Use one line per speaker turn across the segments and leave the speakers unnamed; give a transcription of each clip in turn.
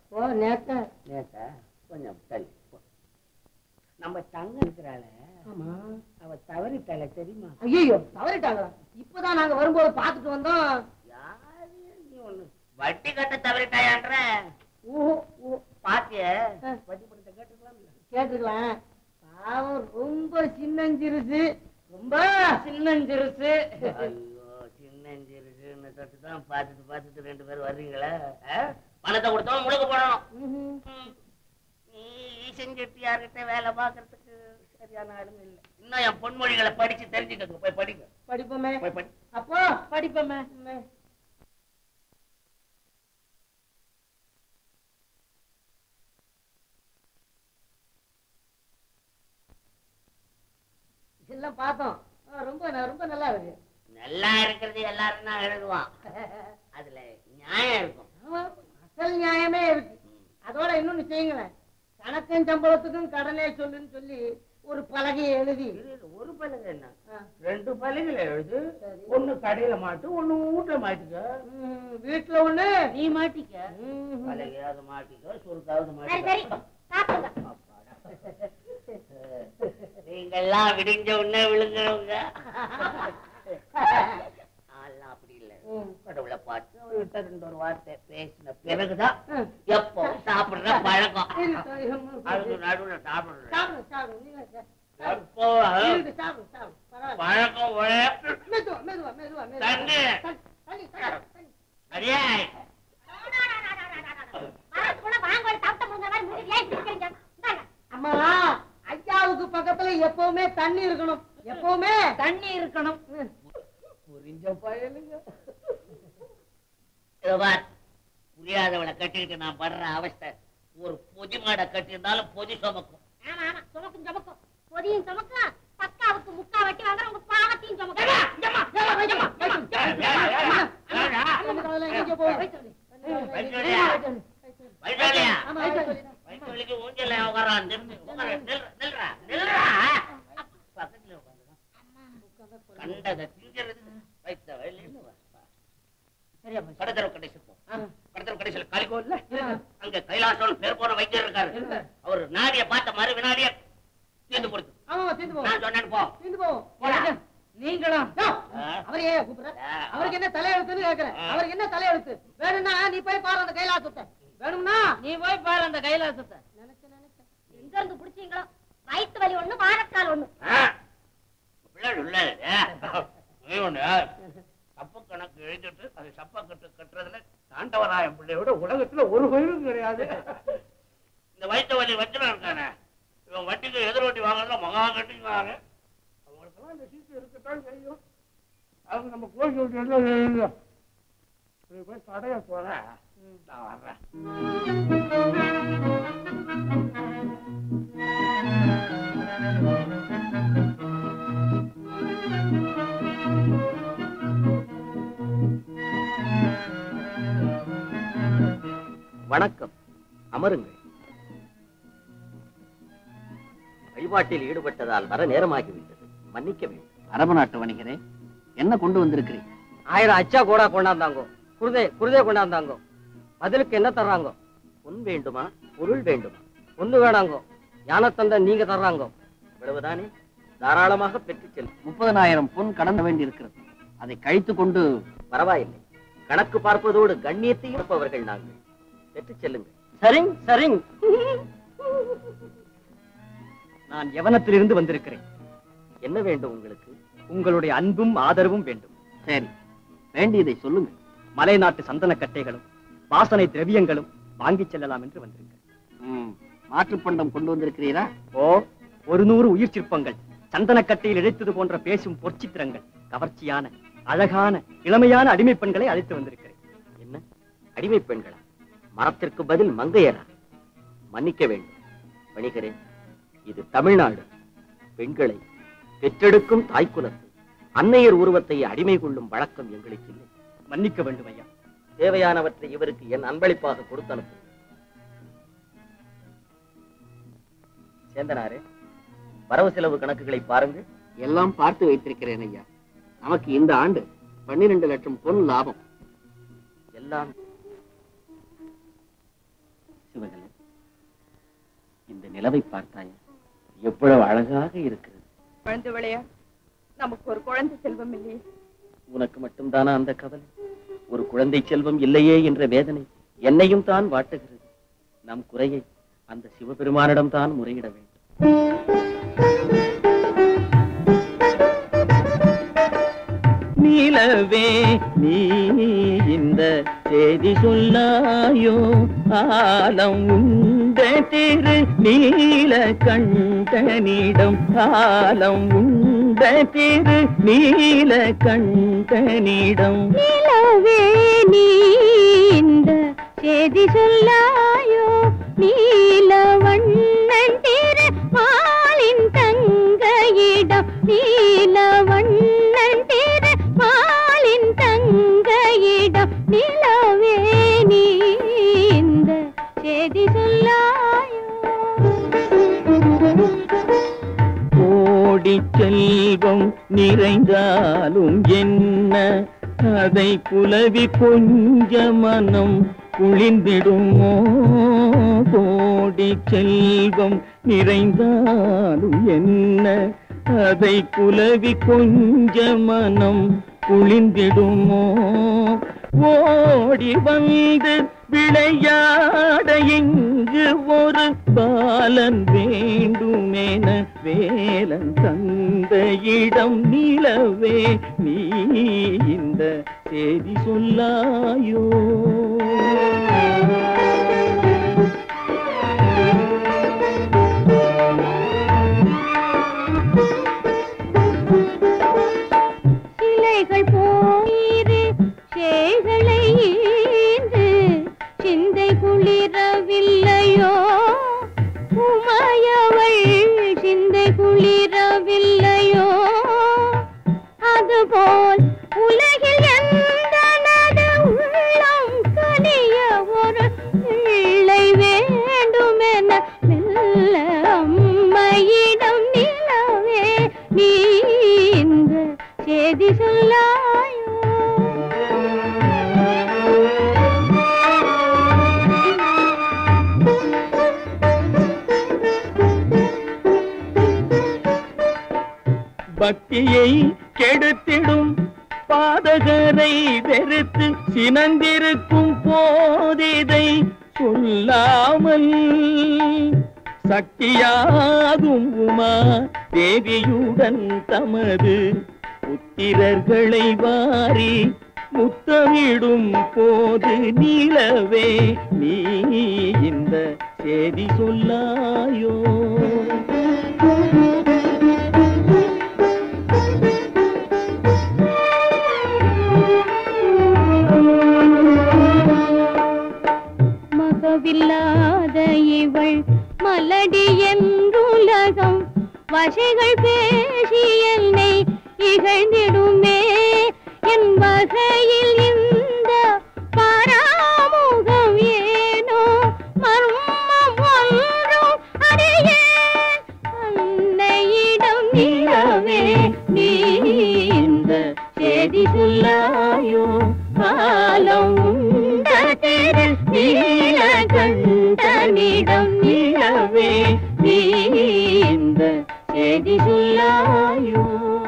ஓ நேத்த
நேத்தா கொஞ்சம் தள்ளி போ. நம்ம தங்க இருக்கிறாள
ஆமா
அவ தவறிட்டாள தெரியுமா
ஐயோ தவறிட்டாங்களா இப்பதான் நாங்க வரும்போது பாத்துட்டு வந்தோம்
யாரு நீ ஒண்ணு வட்டி கட்ட தவறிட்டாயான்ற
ஓ ஓ
பாத்திய
ஆ.
வட்டி பணத்தை கேட்டுக்கலாம்ல
கேட்டுக்கலாம் பாவம் ரொம்ப சின்னஞ்சிருச்சு ரொம்ப சின்னஞ்சிருச்சு
ஐயோ சின்னஞ்சிருக்குன்னு தொட்டு தான் பார்த்துட்டு பார்த்துட்டு ரெண்டு பேரும் வர்றீங்களா ஆ? பணத்தை கொடுத்தவன் முழுக்க போடணும்
ம்ஹும்.
ம். நீ ஈசன் செட்டியார்கிட்ட வேலை பார்க்கறதுக்கு சரியான ஆளுங்க இல்லை இன்னும் என் பொன்மொழிகளை படிச்சு தெரிஞ்சுக்கங்க போய் படிங்க
படிப்போமே
போய் படி
அப்போ படிப்போமே எல்லாம் பார்த்தோம் ஆ, ரொம்ப ந- ரொம்ப நல்லா இருக்கு
நல்லா இருக்கிறது எல்லாரும் தான் எழுதுவான் அதுல நியாயம் இருக்கும்
ஆமா, அசல் நியாயமே இருக்கு அதோட இன்னொன்னு செய்யுங்களேன் கணக்கும் சம்பளத்துக்கும் கடனே சொல்லுன்னு சொல்லி ஒரு பலகையை எழுதி
இது இது ஒரு பலகை என்ன
ஆ,
ரெண்டு பலகையில எழுது
சரி.
ஒண்ணு கடையில மாட்டு ஒண்ணு வீட்டுல மாட்டிக்க
ம், வீட்டுல ஒண்ணு
நீ மாட்டிக்க
ம்,
பலகையாவது மாட்டிக்க சுருக்காவது
சரி சரி
மாட்டிக்க
சாப்பிடுங்க
அப்பாடா. நீங்கெல்லாம் விடிஞ்ச உடனே விழுங்குறவங்க நான்லாம் அப்படி இல்ல
ம்.
கடவுளை பார்த்து அவர்கிட்ட ரெண்டு ஒரு வார்த்தை பேசின பிறகுதான்
ம்.
எப்போ சாப்பிடுற பழக்கம்
இருக்கு, இருக்கு.
அதுக்கு நடுவுல சாப்பிடுறேன்
சாப்பிடு, சாப்பிடு, நீங்க சா-
எப்போ
இருக்கு, சாப்பிடு, சாப்பிடு. பரவாயில்ல.
பழக்கம் ஒரே
மெதுவா, மெதுவா, மெதுவா, மெதுவா.
தண்ணி.
தண்ணி, தண்ணி, தண்ணி, தண்ணி.
அடியே
வரதுக்குள்ள வாங்க சாப்பிட்ட முடிஞ்ச மாதிரி முடிஞ்சு ஏன் இப்படி இருக்கீங்க இந்தாங்க.
அம்மா ஐயாவுக்கு பக்கத்துல எப்பவுமே தண்ணி இருக்கணும் எப்பவுமே தண்ணி இருக்கணும் ம்.
புரிஞ்ச பயலுங்க இதோ பார், புரியாதவளை கட்டிக்கிட்டு நான் படுற அவஸ்தை ஒரு பொதி மாடை கட்டியிருந்தாலும் பொதி சுமக்கும்
ஆமா ஆமா சுமக்கும் சுமக்கும் பொதியும் சுமக்கும் பக்காவுக்கு முக்கா வெட்டி வாங்குற உங்க பாவத்தையும் சுமக்கும்
எனக்கு அதெல்லாம் எங்க போகும்?
வைத்தோலியா? வைத்தோலியா?
ஆமா, வைத்தோலி.
வயிற்று வலிக்கு ஊஞ்சல்ல உட்காரான். நில்லு, உட்காரு. நில்றா, நில்றா, நில்றா. பக்கத்துல உட்காருடா. கண்டதை திங்கிறது வயித்த வலின்னு வா, வா.
சரியா போச்சு.
கடத்தரவு கடைசி போ.
ஆ.
கடத்தரவு கடைசியில காலிகோல்ல
ஆ.
அங்க கைலாசம் பேர் போன வைத்தியர் இருக்காரு
இருக்காரு.
அவர் நாடிய பார்த்த மறு வினாடிய தீர்ந்து கொடுத்து
ஆமா தீர்ந்து போவோம்
நான் சொன்னேன்னு போ
தீர்ந்து போவோம்
போடா.
நீங்களும் யோ,
ஆ.
அவர் ஏன் கூப்பிடுற
ஆ.
அவருக்கு என்ன தலையெழுத்துன்னு கேக்குறேன்
ஆ.
அவருக்கு என்ன தலையெழுத்து வேணும்னா நீ போய் பாரு அந்த கைலாசத்தை வேணும்னா நீ போய் பாரு அந்த கைலாசத்தை நினைச்சேன் நினைச்சேன்
எங்க இருந்து புடிச்சீங்களோ வயிற்று வலி ஒண்ணு வாரக்கால் ஒண்ணு
ஆ. பிள்ளை இல்ல நீ ஒண்ணு தப்பு கணக்கு எழுதிட்டு அது சப்பா கட்டு கட்டுறதுல தாண்டவராயன் பிள்ளையோட உலகத்துல ஒரு கோயிலும் கிடையாது இந்த வயிற்று வலி வச்சுனா இருக்கானே இவன் வட்டிக்கு எதிர்வட்டி வாங்கறதுல மகா கட்டிக்குவாங்க அவங்களுக்கெல்லாம் இந்த சீட்டு இருக்கத்தான் செய்யும் அவங்க நம்ம கோயில் போய் கடைய போறேன் நான் வர்றேன்
வணக்கம் அமருங்கள் வழிபாட்டில் ஈடுபட்டதால் வர நேரமாகிவிட்டது மன்னிக்க வேண்டும்
அரபு நாட்டு வணிகரே என்ன கொண்டு வந்திருக்கிறீர்
ஆயிரம் அச்சா கூட கொண்டாந்தாங்கோ குருதே குருதே கொண்டாந்தாங்கோ பதிலுக்கு என்ன தர்றாங்கோ
பொன் வேண்டுமா பொருள் வேண்டுமா
ஒண்ணு வேணாங்கோ யானை தந்த நீங்க தர்றாங்கோ
இவ்வளவுதானே தாராளமாக பெற்றுச் செல்
முப்பதனாயிரம் பொன் கடந்த வேண்டியிருக்கிறது அதை கழித்து கொண்டு
பரவாயில்லை கணக்கு பார்ப்பதோடு கண்ணியத்தையும் இருப்பவர்கள் நாங்கள் பெற்றுச் செல்லுங்கள்
சரிங் சரிங்
நான் யவனத்திலிருந்து வந்திருக்கிறேன்
என்ன வேண்டும் உங்களுக்கு
உங்களுடைய அன்பும் ஆதரவும் வேண்டும் சரி வேண்டியதை சொல்லுங்கள் மலை நாட்டு சந்தன கட்டைகளும் வாசனை திரவியங்களும் வாங்கிச் செல்லலாம் என்று வந்திருக்கிறேன் மாற்றுப் பண்டம் கொண்டு வந்திருக்கிறீரா ஓ ஒரு நூறு உயிர் சிற்பங்கள் சந்தன கட்டையில் இழைத்தது போன்ற பேசும் பொற்சித்திரங்கள் கவர்ச்சியான அழகான இளமையான அடிமை பெண்களை அழைத்து வந்திருக்கிறேன்
என்ன அடிமை பெண்களா மரத்திற்கு பதில் மங்கையரா மன்னிக்க வேண்டும் வணிகரே இது தமிழ்நாடு பெண்களை பெற்றெடுக்கும் தாய்க்குலத்தை அன்னையர் உருவத்தை அடிமை கொள்ளும் வழக்கம் எங்களுக்கு இல்லை
மன்னிக்க வேண்டும் ஐயா
தேவையானவற்றை இவருக்கு என் அன்பளிப்பாக கொடுத்து அனுப்பு சேந்தனாரே வரவு செலவு கணக்குகளை பாருங்கள்
எல்லாம் பார்த்து வைத்திருக்கிறேன் ஐயா நமக்கு இந்த ஆண்டு பன்னிரண்டு லட்சம் பொன் லாபம்
எல்லாம் நிலவை பார்த்தாயா எவ்வளவு அழகாக இருக்கிறது
குழந்தை விளையா நமக்கு ஒரு குழந்தை செல்வம் இல்லையே
உனக்கு மட்டும்தானா அந்த கவலை ஒரு குழந்தை செல்வம் இல்லையே என்ற வேதனை என்னையும் தான் வாட்டுகிறது நம் குறையை அந்த சிவபெருமானிடம் தான் முறையிட வேண்டும் நீலவே நீ இந்த செய்தி சொல்லாயோ ஆலம் உண்ட திரு நீல கண்டனிடம் ஆலம் உண்ட திரு நீல கண்டனிடம்
நிலவே நீ இந்த செய்தி சொல்லாயோ நீலவண்ணன் திரு மாலின் தங்கையிடம் நீலவண்ணன் திரு மாலின் தங்கையிடம் நிலவே நீ இந்த செய்தி சொல்லாயோ
கோடி செல்வம் நிறைந்தாலும் என்ன அதை புலவி கொஞ்ச மனம் குளிர்ந்திடுமோ கோடி செல்வம் நிறைந்தாலும் என்ன அதை புலவி கொஞ்ச மனம் குளிர்ந்திடுமோ ஓடி வந்து விளையாட இங்கு ஒரு பாலன் வேண்டுமென வேலன் தந்த இடம் நிலவே நீ இந்த செய்தி சொல்லாயோ
சிலைகள் போயிரு சேகளை ஈந்து சிந்தை குளிரவில்லையோ உமையவள் சிந்தை குளிரவில்லையோ அதுபோல் உலகில் எந்த நடு உள்ளம் கனிய ஒரு பிள்ளை வேண்டுமென மெல்ல அம்மையிடம் நிலவே நீ இந்த செய்தி சொல்லாயோ
பக்தியை கெடுத்திடும் பாதகரை வெறுத்து சினந்திருக்கும் போதிதை சொல்லாமல் சக்தியாகும் உமா தேவியுடன் தமது புத்திரர்களை வாரி முத்தமிடும் போது நீலவே நீ இந்த செய்தி சொல்லாயோ
மகவில்லாத இவள் மலடி என்றுலகம் வசைகள் பேசி என்னை இகழ்ந்திடுமே என் வகையில் இந்த பராமுகம் ஏனோ மர்மம் ஒன்றும் அறியேன் அன்னையிடம் நிலவே நீ இந்த செய்தி சொல்லாயோ காலம் உண்ட திரு நீலகண்டனிடம் நிலவே நீ இந்த செய்தி சொல்லாயோ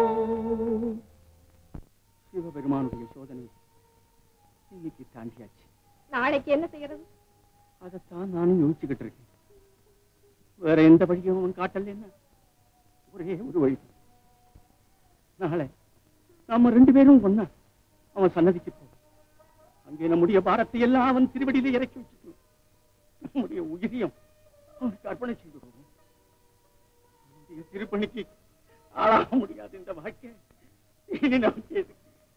சிவபெருமானுடைய சோதனை இன்னைக்கு தாண்டியாச்சு
நாளைக்கு என்ன செய்யறது
அதைத்தான் நானும் யோசிச்சுக்கிட்டு இருக்கேன் வேற எந்த வழியும் அவன் காட்டல என்ன ஒரே ஒரு வழி நாளை நாம ரெண்டு பேரும் ஒண்ணா அவன் சன்னதிக்கு போ அங்கே நம்முடைய பாரத்தை எல்லாம் அவன் திருவடியிலே இறக்கி வச்சுட்டு நம்முடைய உயிரியம் அவனுக்கு அர்ப்பணை செய்து விடுவோம் நம்முடைய திருப்பணிக்கு ஆளாக முடியாது இந்த வாழ்க்கை இனி நமக்கு எதுக்கு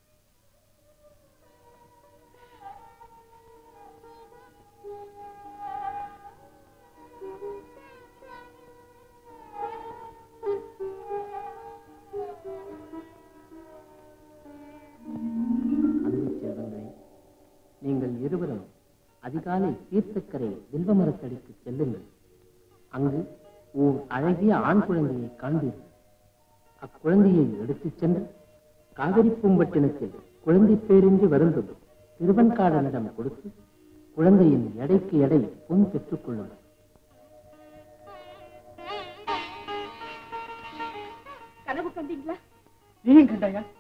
அன்பு செல்வங்களே நீங்கள் இருவரும் அதிகாலை தீர்த்தக்கரை வில்வ மரத்தடிக்கு செல்லுங்கள் அங்கு ஓர் அழகிய ஆண் குழந்தையை காண்பீர்கள் அக்குழந்தையை எடுத்துச் சென்று காவிரி பூம்பட்டினத்தில் குழந்தை பேரின்றி வருந்தும் திருவன்காடனிடம் கொடுத்து குழந்தையின் எடைக்கு எடை பொன் பெற்றுக் கொள்ளுங்கள்
கனவு கண்டீங்களா
நீயும் கண்டாயா